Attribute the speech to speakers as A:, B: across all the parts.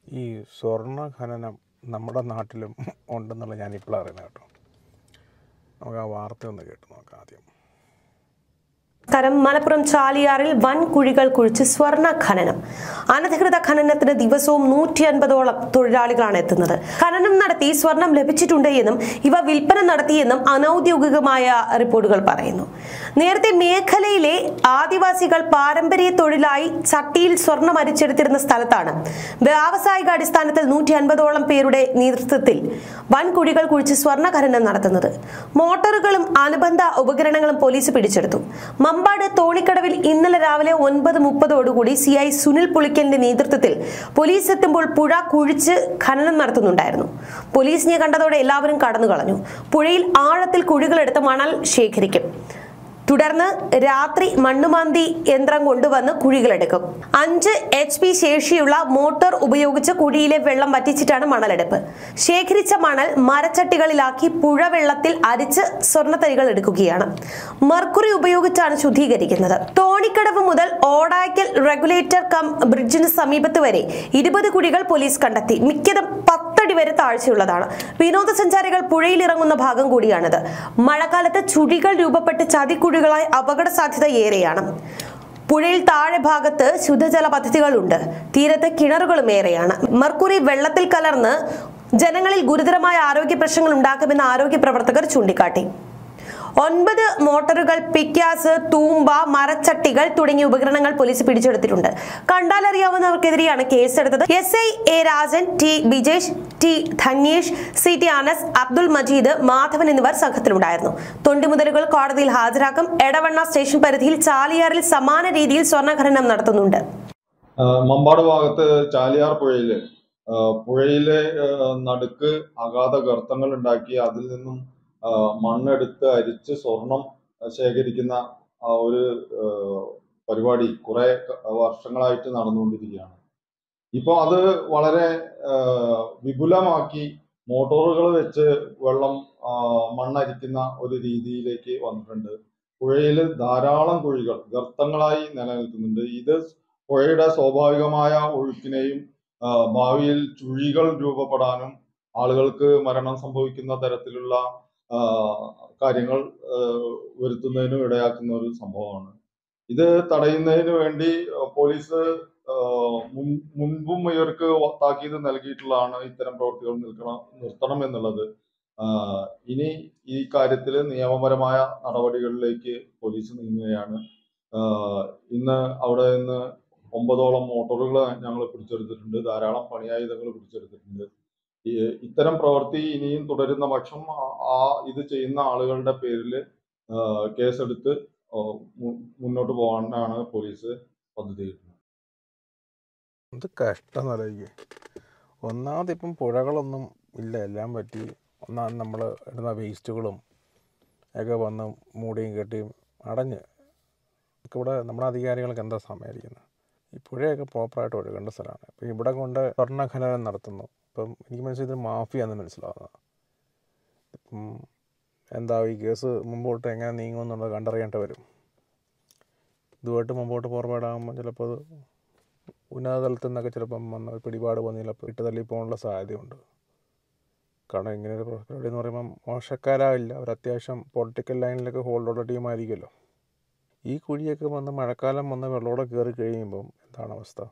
A: ഈ സ്വർണ്ണ ഖനനം നമ്മുടെ നാട്ടിലും ഉണ്ടെന്നുള്ള ഞാനിപ്പോഴാണ് അറിയുന്നത് കേട്ടോ നമുക്ക് ആ വാർത്ത ഒന്ന് കേട്ട് നോക്കാം ആദ്യം
B: കരം മലപ്പുറം ചാലിയാറിൽ വൻ കുഴികൾ കുഴിച്ച് സ്വർണ്ണ ഖനനം അനധികൃത ഖനനത്തിന് ദിവസവും നൂറ്റി അൻപതോളം തൊഴിലാളികളാണ് എത്തുന്നത് ഖനനം നടത്തി സ്വർണം ലഭിച്ചിട്ടുണ്ട് എന്നും ഇവ വിൽപ്പന നടത്തിയെന്നും അനൌദ്യോഗികമായ റിപ്പോർട്ടുകൾ പറയുന്നു നേരത്തെ മേഖലയിലെ ആദിവാസികൾ പാരമ്പര്യ തൊഴിലായി ചട്ടിയിൽ സ്വർണം അരിച്ചെടുത്തിരുന്ന സ്ഥലത്താണ് വ്യാവസായിക അടിസ്ഥാനത്തിൽ നൂറ്റി അൻപതോളം പേരുടെ നേതൃത്വത്തിൽ വൻ കുഴികൾ കുഴിച്ച് സ്വർണ്ണ ഖനനം നടത്തുന്നത് മോട്ടോറുകളും അനുബന്ധ ഉപകരണങ്ങളും പോലീസ് പിടിച്ചെടുത്തു മമ്പാട് തോണിക്കടവിൽ ഇന്നലെ രാവിലെ ഒൻപത് മുപ്പതോടുകൂടി സി ഐ സുനിൽ പുളിക്കലിന്റെ നേതൃത്വത്തിൽ പോലീസ് എത്തുമ്പോൾ പുഴ കുഴിച്ച് ഖനനം നടത്തുന്നുണ്ടായിരുന്നു പോലീസിനെ കണ്ടതോടെ എല്ലാവരും കടന്നു കളഞ്ഞു പുഴയിൽ ആഴത്തിൽ കുഴികളെടുത്ത് മണൽ ശേഖരിക്കും തുടർന്ന് രാത്രി മണ്ണുമാന്തി യന്ത്രം കൊണ്ടുവന്ന് കുഴികളെടുക്കും അഞ്ച് എച്ച് പി ശേഷിയുള്ള മോട്ടോർ ഉപയോഗിച്ച് കുഴിയിലെ വെള്ളം വറ്റിച്ചിട്ടാണ് മണലെടുപ്പ് ശേഖരിച്ച മണൽ മരച്ചട്ടികളിലാക്കി പുഴ വെള്ളത്തിൽ അരിച്ച് സ്വർണ്ണത്തരികൾ എടുക്കുകയാണ് മർക്കുറി ഉപയോഗിച്ചാണ് ശുദ്ധീകരിക്കുന്നത് തോണിക്കടവ് മുതൽ ഓടായ്ക്കൽ റെഗുലേറ്റർ കം ബ്രിഡ്ജിന് സമീപത്ത് വരെ ഇരുപത് കുഴികൾ പോലീസ് കണ്ടെത്തി മിക്കതും പത്തടി വരെ താഴ്ചയുള്ളതാണ് വിനോദസഞ്ചാരികൾ പുഴയിലിറങ്ങുന്ന ഭാഗം കൂടിയാണിത് മഴക്കാലത്ത് ചുഴികൾ രൂപപ്പെട്ട് ചതിക്കുഴികളായി അപകട സാധ്യത ഏറെയാണ് പുഴയിൽ താഴെ ഭാഗത്ത് ശുദ്ധജല പദ്ധതികളുണ്ട് തീരത്ത് കിണറുകളും ഏറെയാണ് മർക്കുറി വെള്ളത്തിൽ കലർന്ന് ജനങ്ങളിൽ ഗുരുതരമായ ആരോഗ്യ പ്രശ്നങ്ങൾ ഉണ്ടാക്കുമെന്ന് ആരോഗ്യ പ്രവർത്തകർ ചൂണ്ടിക്കാട്ടി ഒൻപത് മോട്ടോറുകൾ പിക്യാസ് തൂമ്പ മരച്ചട്ടികൾ തുടങ്ങിയ ഉപകരണങ്ങൾ പോലീസ് പിടിച്ചെടുത്തിട്ടുണ്ട് കണ്ടാലറിയാവുന്നവർക്കെതിരെയാണ് കേസെടുത്തത് S I A Rajan T Bijesh T Dhanyesh C T Anas Abdul Majeed Madhavan എന്നിവർ സംഘത്തിലുണ്ടായിരുന്നു തൊണ്ടിമുതലുകൾ കോടതിയിൽ ഹാജരാക്കും എടവണ്ണ സ്റ്റേഷൻ പരിധിയിൽ ചാലിയാറിൽ സമാന രീതിയിൽ സ്വർണ്ണഖനനം നടത്തുന്നുണ്ട്
C: ആ, മമ്പാട് ഭാഗത്ത് ചാലിയാർ പുഴയില് ആ, പുഴയിലെ ആ, നടുക്ക് അഗാധ ഗർത്തങ്ങൾ ഉണ്ടാക്കി അതിൽ നിന്നും ആ, മണ്ണെടുത്ത് അരിച്ച് സ്വർണം ശേഖരിക്കുന്ന ആ ഒരു ആ, പരിപാടി കുറെ വർഷങ്ങളായിട്ട് നടന്നുകൊണ്ടിരിക്കുകയാണ് ഇപ്പോൾ അത് വളരെ ആ, വിപുലമാക്കി മോട്ടോറുകൾ വെച്ച് വെള്ളം ആ, മണ്ണരിക്കുന്ന ഒരു രീതിയിലേക്ക് വന്നിട്ടുണ്ട് പുഴയിൽ ധാരാളം കുഴികൾ ഗർത്തങ്ങളായി നിലനിൽക്കുന്നുണ്ട് ഇത് പുഴയുടെ സ്വാഭാവികമായ ഒഴുക്കിനെയും ആ, ഭാവിയിൽ ചുഴികൾ രൂപപ്പെടാനും ആളുകൾക്ക് മരണം സംഭവിക്കുന്ന തരത്തിലുള്ള ആ, കാര്യങ്ങൾ ആ, വരുത്തുന്നതിനും ഇടയാക്കുന്ന ഒരു സംഭവമാണ് ഇത് തടയുന്നതിന് വേണ്ടി ആ, പോലീസ് ആ, മുൻ- മുൻപും ഇവർക്ക് താക്കീത് നൽകിയിട്ടുള്ളതാണ് ഇത്തരം പ്രവൃത്തികൾ നിൽക്കണം നിർത്തണം എന്നുള്ളത് ആ, ഇനി ഈ കാര്യത്തിൽ നിയമപരമായ നടപടികളിലേക്ക് പോലീസ് നീങ്ങുകയാണ് ആ, ഇന്ന് അവിടെ നിന്ന് ഒമ്പതോളം മോട്ടോറുകൾ ഞങ്ങൾ പിടിച്ചെടുത്തിട്ടുണ്ട് ധാരാളം പണിയായുധങ്ങൾ പിടിച്ചെടുത്തിട്ടുണ്ട് ഈ ഇത്തരം പ്രവൃത്തി ഇനിയും തുടരുന്ന പക്ഷം ആ- ആ ഇത് ചെയ്യുന്ന ആളുകളുടെ പേരിൽ കേസെടുത്ത് ആ, മു- മുന്നോട്ട് പോകാനാണ് പോലീസ് പദ്ധതിയിടുന്നത്
A: ഇത് കഷ്ടം ആലോചിക്കുക ഒന്നാമത് ഇപ്പം പുഴകളൊന്നും ഇല്ല എല്ലാം പറ്റി ഒന്നാമത് നമ്മൾ ഇടുന്ന വേസ്റ്റുകളും ഒക്കെ വന്ന് മൂടിയും കെട്ടിയും അടഞ്ഞ് ഒക്കെ ഇവിടെ നമ്മുടെ അധികാരികൾക്ക് എന്താ സമയമായിരിക്കുന്നത് ഈ പുഴയൊക്കെ പ്രോപ്പറായിട്ട് ഒഴുകേണ്ട സ്ഥലമാണ് ഇപ്പം ഇവിടെ കൊണ്ട് സ്വർണ്ണ ഖനനം നടത്തുന്നു ഇപ്പം എനിക്ക് മനസ്സിലായത് മാഫിയാന്ന് മനസ്സിലാവുന്നത് ഇപ്പം എന്താ ഈ കേസ് മുമ്പോട്ട് എങ്ങനെ നീങ്ങുമെന്നുള്ളത് കണ്ടറിയേണ്ടി വരും ഇതുമായിട്ട് മുമ്പോട്ട് ഫോർവേഡാകുമ്പോൾ ചിലപ്പോൾ അത് ഉന്നത തലത്തിൽ നിന്നൊക്കെ ചിലപ്പം വന്ന ഒരു പിടിപാട് വന്ന് ചിലപ്പോൾ ഇട്ട് തള്ളി പോകാനുള്ള സാധ്യതയുണ്ട് കാരണം ഇങ്ങനെ ഒരു പരിപാടി എന്ന് പറയുമ്പം മോശക്കാരാവില്ല അവർ അത്യാവശ്യം പൊളിറ്റിക്കൽ ലൈനിലൊക്കെ ഹോൾഡുള്ള ടീമായിരിക്കുമല്ലോ ഈ കുഴിയൊക്കെ വന്ന് മഴക്കാലം വന്ന് വെള്ളമോടെ കയറി കഴിയുമ്പം എന്താണ് അവസ്ഥ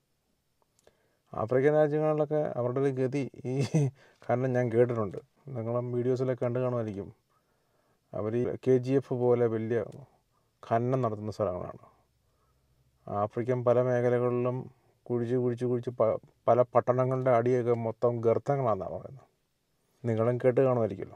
A: ആഫ്രിക്കൻ രാജ്യങ്ങളിലൊക്കെ അവരുടെ ഒരു ഗതി ഈ കാരണം ഞാൻ കേട്ടിട്ടുണ്ട് നിങ്ങളും വീഡിയോസിലൊക്കെ കണ്ടു കാണുമായിരിക്കും അവർ ഈ കെ ജി എഫ് പോലെ വലിയ ഖനനം നടത്തുന്ന സ്ഥലങ്ങളാണ് ആഫ്രിക്കൻ പല മേഖലകളിലും കുഴിച്ച് കുഴിച്ച് കുഴിച്ച് പ പല പട്ടണങ്ങളുടെ അടിയൊക്കെ മൊത്തം ഗർത്തങ്ങളാണെന്നാണ് പറയുന്നത് നിങ്ങളും കേട്ട് കാണുമായിരിക്കുമല്ലോ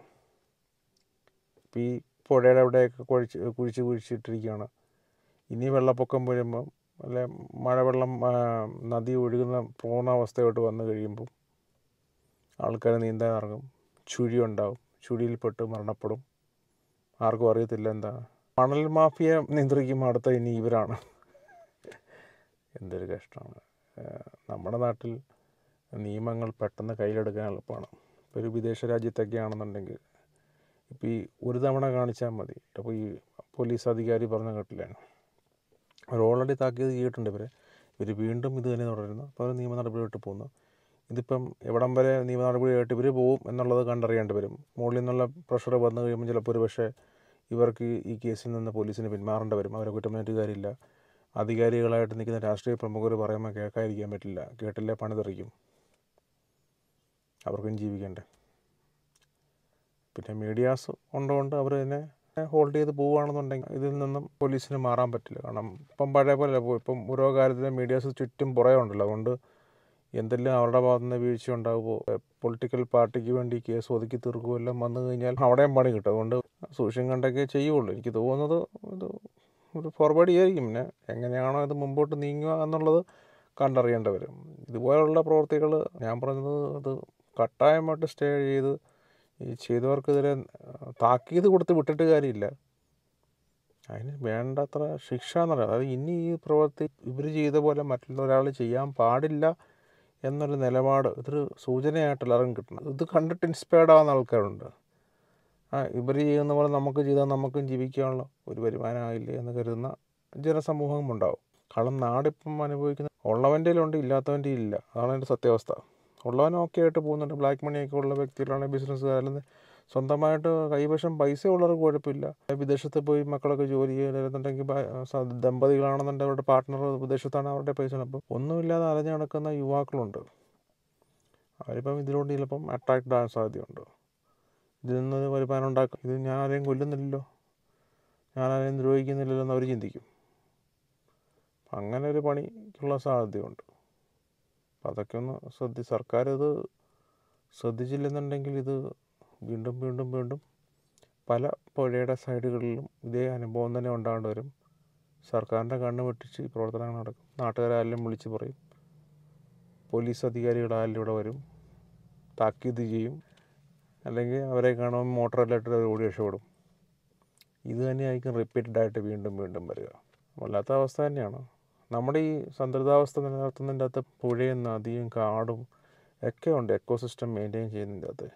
A: ഇപ്പം ഈ പുഴയുടെ അവിടെയൊക്കെ കുഴിച്ച് കുഴിച്ച് കുഴിച്ചിട്ടിരിക്കുകയാണ് ഇനി വെള്ളപ്പൊക്കം വരുമ്പം അല്ലെ മഴവെള്ളം ആ, നദി ഒഴുകുന്ന പൂർണ്ണാവസ്ഥയോട്ട് വന്നു കഴിയുമ്പോൾ ആൾക്കാർ നീന്താൻ ഇറങ്ങും ചുഴി ഉണ്ടാവും ചുഴിയിൽപ്പെട്ട് മരണപ്പെടും ആർക്കും അറിയത്തില്ല എന്താ മണൽ മാഫിയ നിയന്ത്രിക്കുമ്പോൾ അടുത്ത ഇനി ഇവരാണ് എന്തൊരു കഷ്ടമാണ് ഏഹ് നമ്മുടെ നാട്ടിൽ നിയമങ്ങൾ പെട്ടെന്ന് കയ്യിലെടുക്കാൻ എളുപ്പമാണ് ഇപ്പോൾ ഒരു വിദേശ രാജ്യത്തൊക്കെ ആണെന്നുണ്ടെങ്കിൽ ഇപ്പോൾ ഈ ഒരു തവണ കാണിച്ചാൽ മതി അപ്പോൾ ഈ പോലീസ് അധികാരി പറഞ്ഞ കേട്ടില്ലേ അവർ ഓൾറെഡി താക്കീത് ചെയ്തിട്ടുണ്ട് ഇവരെ ഇവർ വീണ്ടും ഇത് തന്നെ തുടരുന്നു അപ്പോൾ അവർ നിയമ നടപടിയിട്ട് പോകുന്നു ഇതിപ്പം എവിടം വരെ നിയമ നടപടിയായിട്ട് ഇവർ പോവും എന്നുള്ളത് കണ്ടറിയേണ്ടി വരും മുകളിൽ നിന്നുള്ള പ്രഷർ വന്നു കഴിയുമ്പോൾ ചിലപ്പോൾ ഒരു പക്ഷേ ഇവർക്ക് ഈ കേസിൽ നിന്ന് പോലീസിന് പിന്മാറേണ്ടി വരും അവരെ കുറ്റം പറഞ്ഞിട്ട് കാര്യമില്ല അധികാരികളായിട്ട് നിൽക്കുന്ന രാഷ്ട്രീയ പ്രമുഖർ പറയുമ്പോൾ കേൾക്കാതിരിക്കാൻ പറ്റില്ല കേട്ടില്ലേ പണി തെറിക്കും അവർക്കും ജീവിക്കണ്ടേ പിന്നെ മീഡിയാസ് ഉള്ളതുകൊണ്ട് അവർ തന്നെ ഹോൾഡ് ചെയ്ത് പോവുകയാണെന്നുണ്ടെങ്കിൽ ഇതിൽ നിന്നും പോലീസിന് മാറാൻ പറ്റില്ല കാരണം ഇപ്പം പഴയ പോലെ അല്ല. ഇപ്പം ഓരോ കാര്യത്തിലും മീഡിയാസ് ചുറ്റും പുറകെ ഉണ്ടല്ലോ അതുകൊണ്ട് എന്തെല്ലാം അവരുടെ ഭാഗത്തു നിന്ന് വീഴ്ച ഉണ്ടാകുമോ പൊളിറ്റിക്കൽ പാർട്ടിക്ക് വേണ്ടി കേസ് ഒതുക്കി തീർക്കുകയോ എല്ലാം വന്നു കഴിഞ്ഞാൽ അവിടെയും പണി കിട്ടും അതുകൊണ്ട് സൂക്ഷ്യം കണ്ടൊക്കെ ചെയ്യുള്ളൂ എനിക്ക് തോന്നുന്നത് ഇത് ഒരു ഫോർവേഡ് ചെയ്യായിരിക്കും പിന്നെ എങ്ങനെയാണോ ഇത് മുമ്പോട്ട് നീങ്ങുക എന്നുള്ളത് കണ്ടറിയേണ്ടി വരും ഇതുപോലുള്ള പ്രവർത്തികൾ ഞാൻ പറഞ്ഞത് അത് കട്ടായമായിട്ട് സ്റ്റേ ചെയ്ത് ഈ ചെയ്തവർക്കെതിരെ താക്കീത് കൊടുത്ത് വിട്ടിട്ട് കാര്യമില്ല അതിന് വേണ്ടത്ര ശിക്ഷ എന്ന് പറയുന്നത് അതായത് ഇനി ഈ പ്രവൃത്തി ഇവർ ചെയ്ത പോലെ മറ്റുള്ള ഒരാൾ ചെയ്യാൻ പാടില്ല എന്നൊരു നിലപാട് ഇതൊരു സൂചനയായിട്ട് എല്ലാവർക്കും കിട്ടണം ഇത് കണ്ടിട്ട് ഇൻസ്പയർഡ് ആവുന്ന ആൾക്കാരുണ്ട് ആ ഇവർ ചെയ്യുന്ന പോലെ നമുക്ക് ചെയ്താൽ നമുക്കും ജീവിക്കാനുള്ള ഒരു വരുമാനമായില്ലേ എന്ന് കരുതുന്ന ജനസമൂഹം ഉണ്ടാവും കാരണം നാടിപ്പം അനുഭവിക്കുന്ന ഉള്ളവൻ്റെ ഉണ്ട് ഇല്ലാത്തവൻ്റെ ഇല്ല അതാണ് അതിൻ്റെ സത്യാവസ്ഥ ഉള്ളവൻ ഓക്കെ ആയിട്ട് പോകുന്നുണ്ട് ബ്ലാക്ക് മണിയൊക്കെ ഉള്ള വ്യക്തികളാണെങ്കിൽ ബിസിനസ്സുകാരെല്ലാം സ്വന്തമായിട്ട് കൈവശം പൈസ ഉള്ളവർക്ക് കുഴപ്പമില്ല വിദേശത്ത് പോയി മക്കളൊക്കെ ജോലി ചെയ്യുന്നുണ്ടെങ്കിൽ ദമ്പതികളാണെന്നുണ്ടെങ്കിൽ അവരുടെ പാർട്ട്ണർ വിദേശത്താണ് അവരുടെ പൈസ അപ്പോൾ ഒന്നുമില്ലാതെ അലഞ്ഞു നടക്കുന്ന യുവാക്കളുണ്ട് അവരിപ്പം ഇതിലൂടെ ചിലപ്പം അട്രാക്റ്റഡ് ആകാൻ സാധ്യതയുണ്ട് ഇതിൽ നിന്ന് വരുമാനം ഉണ്ടാക്കും ഇത് ഞാൻ ആരെയും കൊല്ലുന്നില്ലല്ലോ ഞാൻ ആരെയും ദ്രോഹിക്കുന്നില്ലല്ലോ എന്ന് അവർ ചിന്തിക്കും അങ്ങനെ ഒരു പണിക്കുള്ള സാധ്യതയുണ്ട് അപ്പം അതൊക്കെ ഒന്ന് ശ്രദ്ധി സർക്കാർ ഇത് ശ്രദ്ധിച്ചില്ലെന്നുണ്ടെങ്കിൽ ഇത് വീണ്ടും വീണ്ടും വീണ്ടും പല പുഴയുടെ സൈഡുകളിലും ഇതേ അനുഭവം തന്നെ ഉണ്ടാകേണ്ടി വരും സർക്കാരിൻ്റെ കണ്ണ് വെട്ടിച്ച് ഈ പ്രവർത്തനങ്ങൾ നടക്കും നാട്ടുകാരെല്ലാം വിളിച്ച് പറയും പോലീസ് അധികാരികളായാലും ഇവിടെ വരും താക്കീത് ചെയ്യും അല്ലെങ്കിൽ അവരെ കാണുമ്പോൾ മോട്ടറെല്ലാം ഇട്ടിട്ട് അവർ ഓടി രക്ഷപ്പെടും ഇത് തന്നെയായിരിക്കും റിപ്പീറ്റഡ് ആയിട്ട് വീണ്ടും വീണ്ടും വരിക വല്ലാത്ത അവസ്ഥ തന്നെയാണ് നമ്മുടെ ഈ സന്തുലിതാവസ്ഥ നിലനിർത്തുന്നതിൻ്റെ അകത്ത് പുഴയും നദിയും കാടും ഒക്കെ ഉണ്ട് എക്കോസിസ്റ്റം മെയിൻറ്റെയിൻ ചെയ്യുന്നതിൻ്റെ അകത്ത്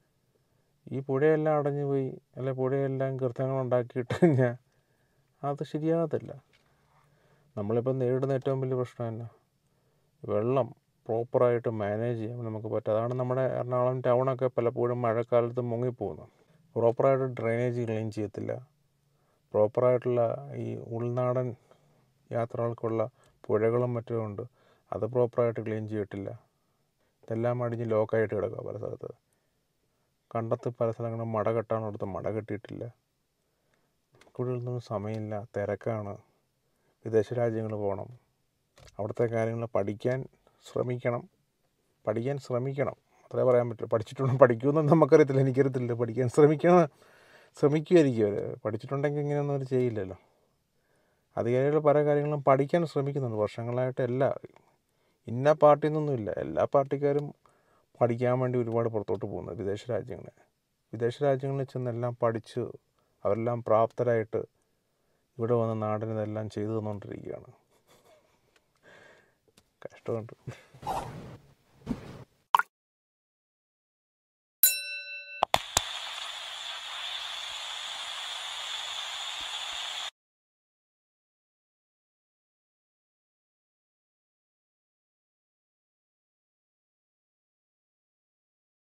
A: ഈ പുഴയെല്ലാം അടഞ്ഞു പോയി അല്ലെ പുഴയെല്ലാം കൃത്യങ്ങൾ ഉണ്ടാക്കിയിട്ട് കഴിഞ്ഞാൽ അത് ശരിയാകത്തില്ല നമ്മളിപ്പോൾ നേരിടുന്ന ഏറ്റവും വലിയ പ്രശ്നം തന്നെ വെള്ളം പ്രോപ്പറായിട്ട് മാനേജ് ചെയ്യാൻ നമുക്ക് പറ്റും അതാണ് നമ്മുടെ എറണാകുളം ടൗണൊക്കെ പലപ്പോഴും മഴക്കാലത്ത് മുങ്ങിപ്പോകുന്നത് പ്രോപ്പറായിട്ട് ഡ്രെയിനേജ് ക്ലീൻ ചെയ്യത്തില്ല പ്രോപ്പറായിട്ടുള്ള ഈ ഉൾനാടൻ യാത്രകൾക്കുള്ള പുഴകളും മറ്റും ഉണ്ട് അത് പ്രോപ്പറായിട്ട് ക്ലീൻ ചെയ്തിട്ടില്ല ഇതെല്ലാം അടിഞ്ഞ് ലോക്കായിട്ട് കിടക്കുക പല സ്ഥലത്ത് കണ്ടത്ത് പല സ്ഥലങ്ങളും മട കെട്ടാനടുത്ത് മട കെട്ടിയിട്ടില്ല കൂടുതലൊന്നും സമയമില്ല തിരക്കാണ് വിദേശ രാജ്യങ്ങൾ പോകണം അവിടുത്തെ കാര്യങ്ങൾ പഠിക്കാൻ ശ്രമിക്കണം പഠിക്കാൻ ശ്രമിക്കണം അത്രേ പറയാൻ പറ്റുള്ളൂ പഠിച്ചിട്ടുണ്ടോ പഠിക്കുമെന്ന് നമുക്കറിയത്തില്ല എനിക്കറിയത്തില്ല പഠിക്കാൻ ശ്രമിക്കണം ശ്രമിക്കുമായിരിക്കും അവർ പഠിച്ചിട്ടുണ്ടെങ്കിൽ ഇങ്ങനെയൊന്നും അവർ ചെയ്യില്ലല്ലോ അധികാരികൾ പല കാര്യങ്ങളും പഠിക്കാൻ ശ്രമിക്കുന്നുണ്ട് വർഷങ്ങളായിട്ട് എല്ലാ ഇന്ന പാർട്ടി എന്നൊന്നുമില്ല എല്ലാ പാർട്ടിക്കാരും പഠിക്കാൻ വേണ്ടി ഒരുപാട് പുറത്തോട്ട് പോകുന്നത് വിദേശ രാജ്യങ്ങളിൽ വിദേശ രാജ്യങ്ങളിൽ ചെന്നെല്ലാം പഠിച്ച് അവരെല്ലാം പ്രാപ്തരായിട്ട് ഇവിടെ വന്ന് നാടിന് ഇതെല്ലാം ചെയ്തു തന്നുകൊണ്ടിരിക്കുകയാണ് കഷ്ടമുണ്ട്